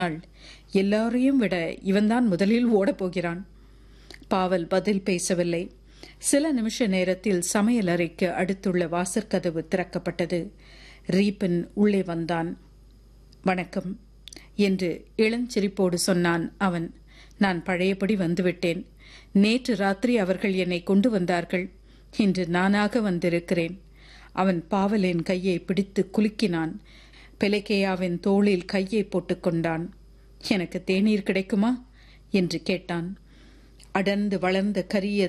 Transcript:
நாள் எல்லாரையும் விட இவன்தான் முதலில் ஓடப்போகிறான் பாவல் பதில் பேசவில்லை சில நிமிஷ நேரத்தில் சமையலறைக்கு அடுத்துள்ள வாசற்கதவு திறக்கப்பட்டது ரீபன் உள்ளே வந்தான் வணக்கம் என்று இளஞ்சிரிப்போடு சொன்னான் அவன் நான் பழையபடி வந்துவிட்டேன் நேற்று ராத்திரி அவர்கள் என்னை கொண்டு வந்தார்கள் இன்று நானாக வந்திருக்கிறேன் அவன் பாவலின் கையை பிடித்து குலுக்கினான் பெலகேயாவின் தோளில் கையை போட்டுக்கொண்டான் எனக்கு தேநீர் கிடைக்குமா என்று கேட்டான் அடர்ந்து வளர்ந்த கரிய